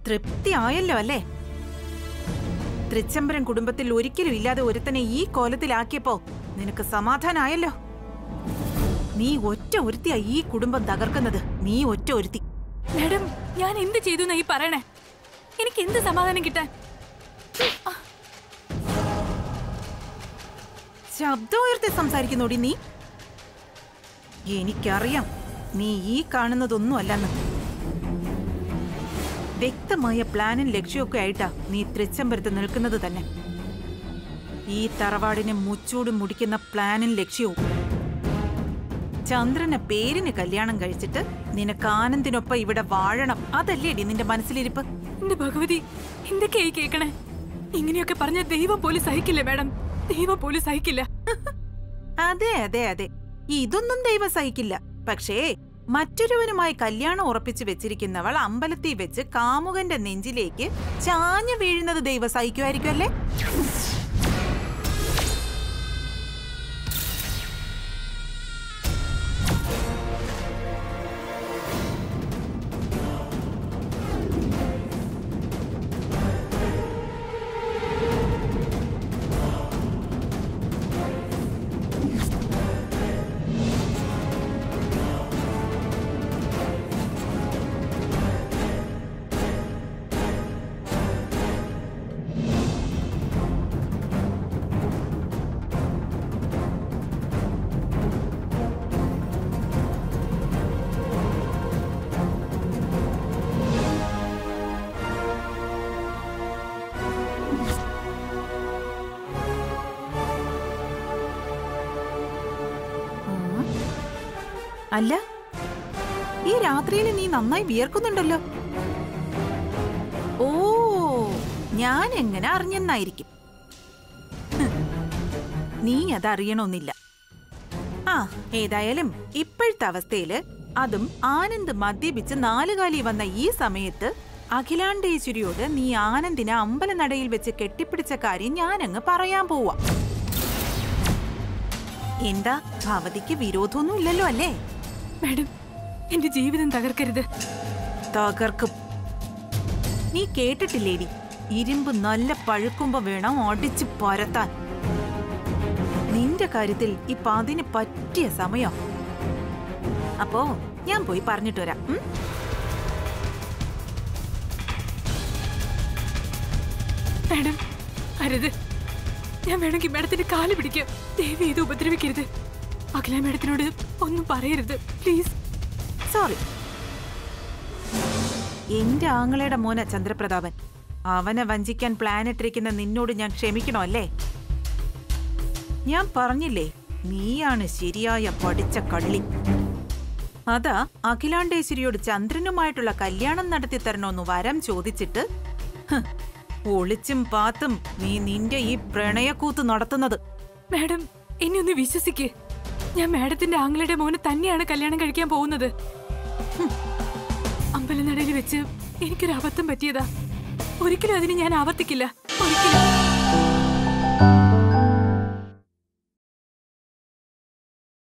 തൃപ്തി ആയല്ലോ അല്ലേ തൃച്ചംബരം കുടുംബത്തിൽ ഒരിക്കലും ഇല്ലാതെ ഒരുത്തനെ ഈ കോലത്തിലാക്കിയപ്പോ നിനക്ക് സമാധാനായല്ലോ നീ ഒറ്റ ഒരുത്തിയാ ഈ കുടുംബം തകർക്കുന്നത് നീ ഒറ്റ ഒരുത്തി മാഡം ഞാൻ എന്ത് ചെയ്തു എന്നാ ഈ പറയണേ എനിക്ക് എന്ത് സമാധാനം കിട്ടാൻ ശബ്ദം ഉയർത്തി സംസാരിക്കുന്നോടി നീ എനിക്കറിയാം നീ ഈ കാണുന്നതൊന്നും അല്ലെന്ന് വ്യക്തമായ പ്ലാനും ലക്ഷ്യമൊക്കെ ആയിട്ടാ നീ തൃച്ചംബരത്ത് നിൽക്കുന്നത് തന്നെ ഈ തറവാടിനെ മുച്ചൂട് മുടിക്കുന്ന പ്ലാനും ലക്ഷ്യവും ചന്ദ്രനെ പേരിന് കല്യാണം കഴിച്ചിട്ട് നിനക്ക് ആനന്ദിനൊപ്പം ഇവിടെ വാഴണം അതല്ലേടി നിന്റെ മനസ്സിലിരിപ്പ് എന്റെ ഭഗവതി എന്തൊക്കെയായി കേക്കണേ ഇങ്ങനെയൊക്കെ പറഞ്ഞ ദൈവം പോലും സഹിക്കില്ല മാഡം ദൈവം പോലും സഹിക്കില്ല അതെ അതെ അതെ ഇതൊന്നും ദൈവം സഹിക്കില്ല പക്ഷേ മറ്റൊരുവനുമായി കല്യാണം ഉറപ്പിച്ചു വെച്ചിരിക്കുന്നവൾ അമ്പലത്തിൽ വെച്ച് കാമുകന്റെ നെഞ്ചിലേക്ക് ചാഞ്ഞു വീഴുന്നത് ദൈവം സഹിക്കുമായിരിക്കും അല്ലേ ഉം. അല്ല ഈ രാത്രിയിൽ നീ നന്നായി വിയർക്കുന്നുണ്ടല്ലോ ഓ ഞാൻ എങ്ങനെ അറിഞ്ഞെന്നായിരിക്കും ഹ്. നീ അതറിയണമെന്നില്ല ആ ഏതായാലും ഇപ്പോഴത്തെ അവസ്ഥയില് അതും ആനന്ദ് മദ്യപിച്ച് നാലുകാലി വന്ന ഈ സമയത്ത് അഖിലാണ്ടേശ്വരിയോട് നീ ആനന്ദിനെ അമ്പലനടയിൽ വെച്ച് കെട്ടിപ്പിടിച്ച കാര്യം ഞാനങ്ങ് പറയാൻ പോവാ എന്താ ഭവതിക്ക് വിരോധമൊന്നും ഇല്ലല്ലോ അല്ലേ മാഡം എന്റെ ജീവിതം തകർക്കരുത് തകർക്കും നീ കേട്ടിട്ടില്ലേടി ഇരുമ്പ് നല്ല പഴുക്കുമ്പോ വേണം ഒടിച്ച് പരത്താൻ നിന്റെ കാര്യത്തിൽ ഇപ്പൊ അതിന് പറ്റിയ സമയം അപ്പോ ഞാൻ പോയി പറഞ്ഞിട്ട് വരാം ഉം? മാഡം അരുത് ഞാൻ വേണമെങ്കിൽ മാഡത്തിന്റെ കാല് പിടിക്കാം ദേവി ഇത് ഉപദ്രവിക്കരുത് അഖില മാഡത്തിനോട് ഒന്നും പറയരുത് പ്ലീസ് സോറി എന്റെ ആങ്ങളയുടെ മോന ചന്ദ്രപ്രതാപൻ അവനെ വഞ്ചിക്കാൻ പ്ലാൻ ഇട്ടിരിക്കുന്ന നിന്നോട് ഞാൻ ക്ഷമിക്കണോ അല്ലേ ഞാൻ പറഞ്ഞില്ലേ നീയാണ് ശരിയായ പഠിച്ച കള്ളി അതാ അഖിലാണ്ടേശ്വരിയോട് ചന്ദ്രനുമായിട്ടുള്ള കല്യാണം നടത്തി തരണോന്ന് വരം ചോദിച്ചിട്ട് ഹ്, ഒളിച്ചും പാത്തും നീ നിന്റെ ഈ പ്രണയക്കൂത്ത് നടത്തുന്നത് മാഡം എന്നെ ഒന്ന് വിശ്വസിക്ക് ഞാൻ മാഡത്തിന്റെ ആംഗ്ലയുടെ മോനെ തന്നെയാണ് കല്യാണം കഴിക്കാൻ പോകുന്നത് ഹും. അമ്പലനടയിൽ വെച്ച് എനിക്കൊരു അബദ്ധം പറ്റിയതാ ഒരിക്കലും അതിന് ഞാൻ ആവർത്തിക്കില്ല ഒരിക്കലും